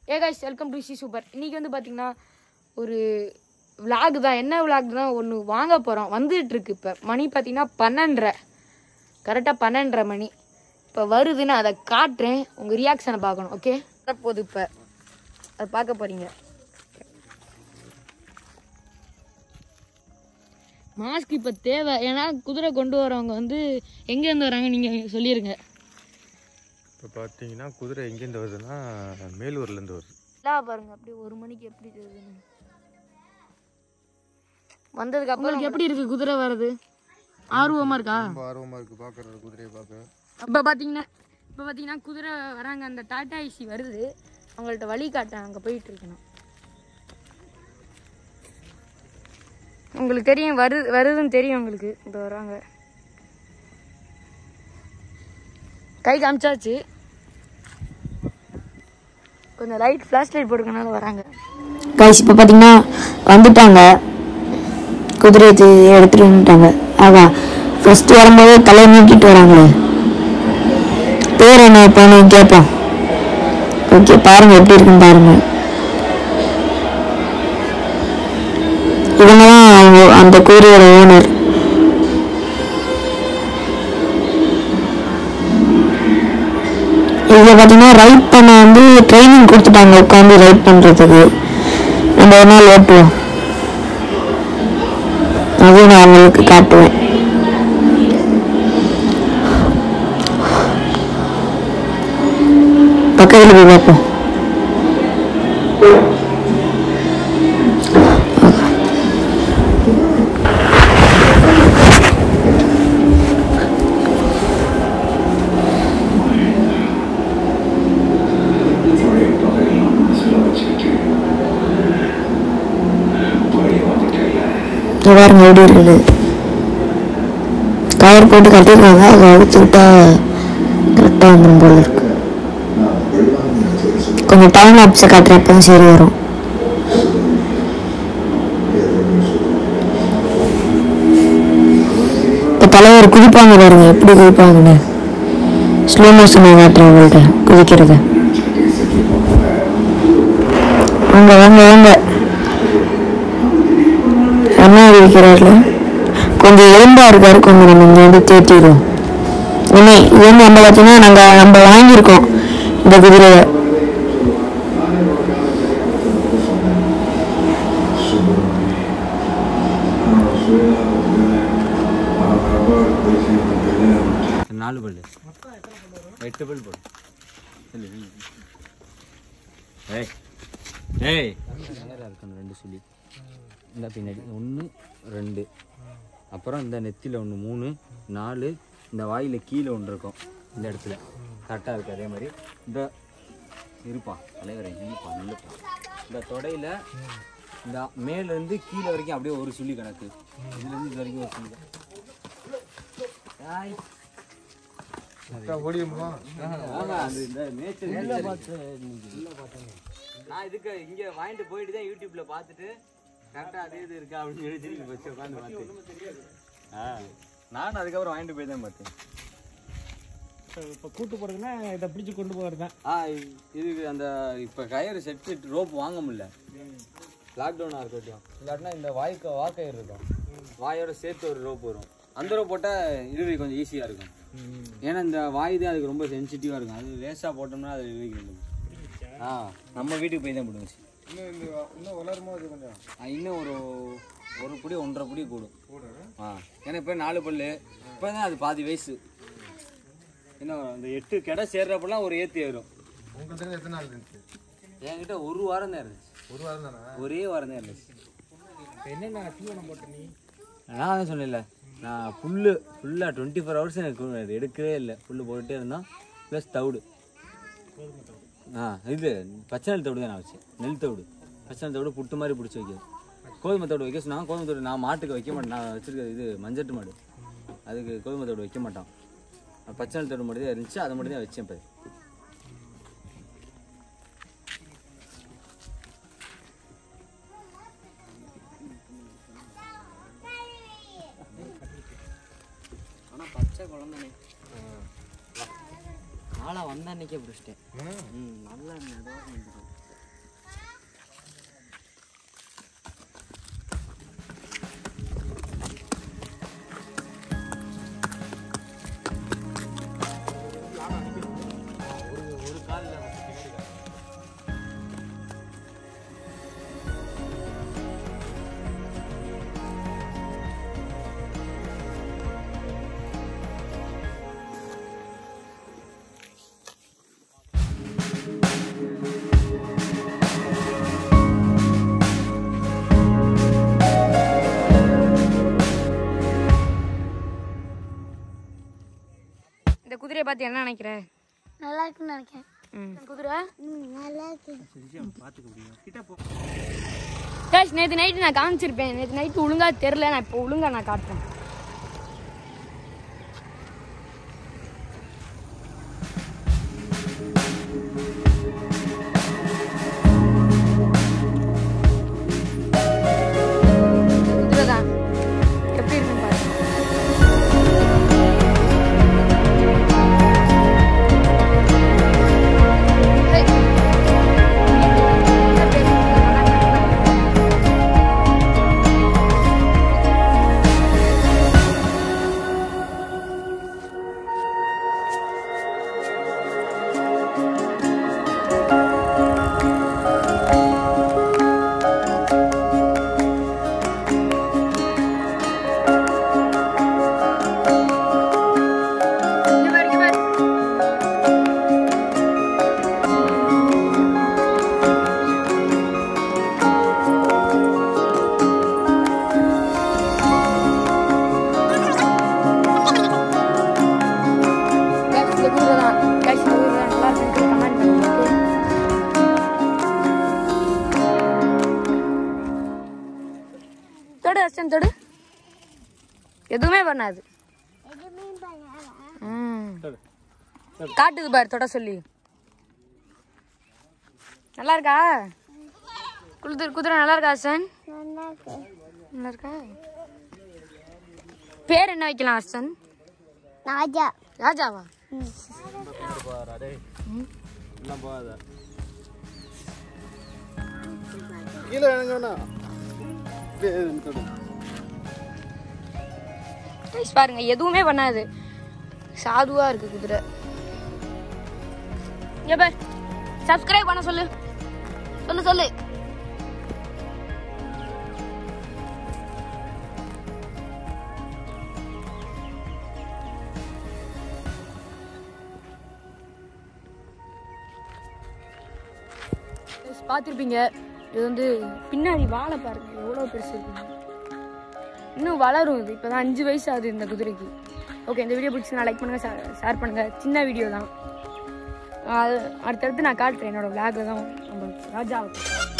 A guys welcome to C super இன்னைக்கு வந்து பார்த்தீங்கன்னா ஒரு vlog தான் என்ன vlog தான் ஒன்று வாங்க போகிறோம் வந்துட்டு இருக்கு இப்போ மணி பார்த்தீங்கன்னா பன்னெண்டரை கரெக்டாக பன்னெண்டரை மணி இப்போ வருதுன்னு அதை காட்டுறேன் உங்கள் ரியாக்ஷனை பார்க்கணும் ஓகே போகுது இப்போ அதை பார்க்க போகிறீங்க மாஸ்க் இப்போ தேவை ஏன்னா குதிரை கொண்டு வரவங்க வந்து எங்கேருந்து வராங்க நீங்கள் சொல்லிடுங்க இப்போ பார்த்தீங்கன்னா குதிரை எங்கேருந்து வருதுன்னா மேலூர்லேருந்து வருது இல்லா பாருங்க அப்படியே ஒரு மணிக்கு எப்படி தெரியுதுன்னு வந்ததுக்கு அப்புறம் எப்படி இருக்கு குதிரை வர்றது ஆர்வமா இருக்கா ரொம்ப ஆர்வமாக இருக்குது பார்க்குறது குதிரையை பார்க்க இப்போ பார்த்தீங்கன்னா இப்போ பார்த்தீங்கன்னா குதிரை வராங்க அந்த டாடா ஐசி வருது அவங்கள்ட்ட வழி காட்டேன் அங்கே போயிட்டு இருக்கணும் உங்களுக்கு தெரியும் வரு வருதுன்னு தெரியும் உங்களுக்கு இப்போ வராங்க கை காமிச்சாச்சு கொஞ்சம் லைட் ஃப்ளாஷ் லைட் போட்டுக்கனால வராங்க கைஸ் இப்போ பார்த்தீங்கன்னா வந்துட்டாங்க குதிரை இது எடுத்துட்டு வந்துட்டாங்க ஆகா ஃபர்ஸ்ட் வரும்போது தலையை நீக்கிட்டு வராங்களே பேர் என்ன வைப்பானு கேட்போம் ஓகே பாருங்க எப்படி இருக்குன்னு பாருங்க இவங்க தான் அவங்க அந்த குதிரையோட ஓனர் இதில் பார்த்தீங்கன்னா ரைட் பண்ண வந்து ட்ரைனிங் கொடுத்துட்டாங்க உட்காந்து ரைட் பண்ணுறதுக்கு நம்ம ஒரு நாள் ஓட்டுவோம் அதுவும் நான் உங்களுக்கு காட்டுவேன் பக்கத்தில் போய் பார்ப்போம் இங்க பாருங்க எப்படி இருக்குது கயிறு போட்டு கட்டிருக்காங்க அதை அழுத்து விட்டா கரெக்டாக வந்துடும் போல இருக்கு கொஞ்சம் டைம் லாப்ஸை காட்டுறப்ப தான் சரி வரும் இப்போ தலைவர் குதிப்பாங்க பாருங்க எப்படி குதிப்பாங்கன்னு ஸ்லோ மோஷனை காட்டுறேன் உங்கள்கிட்ட குதிக்கிறத வாங்க வாங்க வாங்க அண்ணா இருக்கிறார்ல கொஞ்சம் எலும்பா இருக்காரு கொஞ்சம் நம்ம இங்க வந்து தேத்திடுவோம் உண்மை இது வந்து நம்ம பார்த்தீங்கன்னா நாங்கள் நம்ம வாங்கியிருக்கோம் இந்த குதிரையை நாலு பல்லு எட்டு பல் போடு சொல்லு சொல்லு. ஏய் ஏய் நேரா இருக்கணும் ரெண்டு சொல்லி இந்த பின்னாடி ஒன்று ரெண்டு அப்புறம் இந்த நெத்தியில் ஒன்று மூணு நாலு இந்த வாயில் கீழே ஒன்று இருக்கும் இந்த இடத்துல கரெக்டாக இருக்குது அதே மாதிரி இந்த இருப்பான் தலைவரை இருப்பான் நில்லுப்பான் இந்த தொடையில் இந்த மேலேருந்து கீழே வரைக்கும் அப்படியே ஒரு சுழி கணக்கு இதுலேருந்து இது வரைக்கும் ஒரு சுழி ஆய் ஓடியுமா ஆமா, அது இந்த nature nature. நான் இதுக்கு இங்க வாங்கிட்டு போயிட்டு தான் யூடியூப்ல பார்த்துட்டு கரெக்டா அதே இது இருக்கா அப்படின்னு சொல்லி திரும்பி வச்சு உட்காந்து பார்த்தேன் ஆ, நானும் அதுக்கப்புறம் வாங்கிட்டு போய் தான் பார்த்தேன் இப்போ கூட்டு போகிறதுனா இதை பிடிச்சி கொண்டு போகிறது தான் ஆ இ- இதுக்கு அந்த இப்போ கயிறு செட் செட் ரோப் வாங்க முடியல லாக்டவுனாக இருக்கட்டும் இல்லாட்டினா இந்த வாய்க்கு வாக்கயிறு இருக்கும் வாயோட சேர்த்து ஒரு ரோப் வரும் அந்த ரோப் போட்டால் இழுவை கொஞ்சம் ஈஸியாக இருக்கும் ஏன்னா இந்த வாய் தான் அதுக்கு ரொம்ப சென்சிட்டிவாக இருக்கும் அது லேசாக போட்டோம்னா அது இழுவைக்கு நின்றும். ஆ நம்ம வீட்டுக்கு போய் தான் போடுவோம் இன்னும் இந்த இன்னும் வளருமோ அது கொஞ்சம் ஆ, இன்னும் ஒரு ஒரு புடி ஒன்றரை புடி கூடும் ஆ ஏன்னா இப்போ நாலு பல்லு இப்போ தான் அது பாதி வயசு இன்னும் அந்த எட்டு கடை சேர்றப்பெல்லாம் ஒரு ஏற்றி ஏறும் உங்களுக்கு தெரிஞ்ச எத்தனை நாள் இருந்துச்சு என்கிட்ட ஒரு வாரம் தான் இருந்துச்சு ஒரு வாரம் தானே ஒரே வாரம் தான் இருந்துச்சு இப்போ என்னென்ன தீவனம் போட்ட நீ நான் தான் சொன்னேன்ல நான் புல்லு ஃபுல்லாக டுவெண்ட்டி ஃபோர் ஹவர்ஸ் எனக்கு அது எடுக்கவே இல்லை புல்லு போட்டுட்டே இருந்தோம் ப்ளஸ் தவிடு ஆ இது பச்சை நெல் தவிடு தான் நான் வச்சேன் நெல் தவிடு பச்சை நெல் தவிடு புட்டு மாதிரி பிடிச்சி வைக்கிறது கோதுமை தவிடு வைக்க சொன்னாங்க கோதுமை தவிடு நான் மாட்டுக்கு வைக்க மாட்டேன் நான் வச்சிருக்கிறது இது மஞ்சட்டு மாடு அதுக்கு கோதுமை தவிடு வைக்க மாட்டோம் பச்சை நெல் தவிடு மட்டும் தான் இருந்துச்சு அதை மட்டும் தான் வச்சேன் இப்போ பச்சை குழந்தைனே ஆளா வந்த அன்னைக்கே பிடிச்சிட்டேன் ம் நல்லா நடுவாக வந்துடும் குதிரையை பார்த்து என்ன நினைக்கிற நல்லா இருக்குன்னு நினைக்கிறேன் ம் குதிரை ம் நல்லா இருக்கு கேஷ் நேற்று நைட்டு நான் காமிச்சிருப்பேன் நேற்று நைட்டு ஒழுங்கா தெரில நான் இப்போ ஒழுங்கா நான் காட்டுறேன் குதிரை தான் எப்படி இருக்குன்னு பாருங்க இங்க பாரு, இங்க பாரு. Guys, இந்த குதிரை தான். Guys, இந்த குதிரை தான். நல்லா இருக்குன்னு comment பண்ணுங்க, okay? தொடு அஸ்டன் தொடு எதுவுமே பண்ணாது ம். காட்டுது பாரு தொட சொல்லி நல்லா இருக்கா குதிரை குதிரை நல்லா இருக்கா அஸ்டன் நல்லா இருக்கு நல்லா இருக்கா பேர் என்ன வைக்கலாம் அஸ்டன் ராஜா ராஜாவா எல்லாம் போகாத கீழே இறங்கண்ணா அப்படியே நிக்கணு. Guys, பாருங்க எதுவுமே பண்ணாது சாதுவா இருக்கு குதிரை இங்க பார் சப்ஸ்கிரைப் பண்ண சொல்லு சொல்லு சொல்லு பார்த்துருப்பீங்க இது வந்து பின்னாடி வாழை பாருங்க எவ்வளோ பெருசு இருக்குங்க இன்னும் வளரும் இது இப்போ தான் அஞ்சு வயசு ஆகுது இந்த குதிரைக்கு ஓகே இந்த வீடியோ பிடிச்சி லைக் பண்ணுங்கள் ஷேர் பண்ணுங்கள் சின்ன வீடியோ தான் அது அடுத்தடுத்து நான் காட்டுறேன் என்னோட விளாகில் தான் நம்ம ராஜா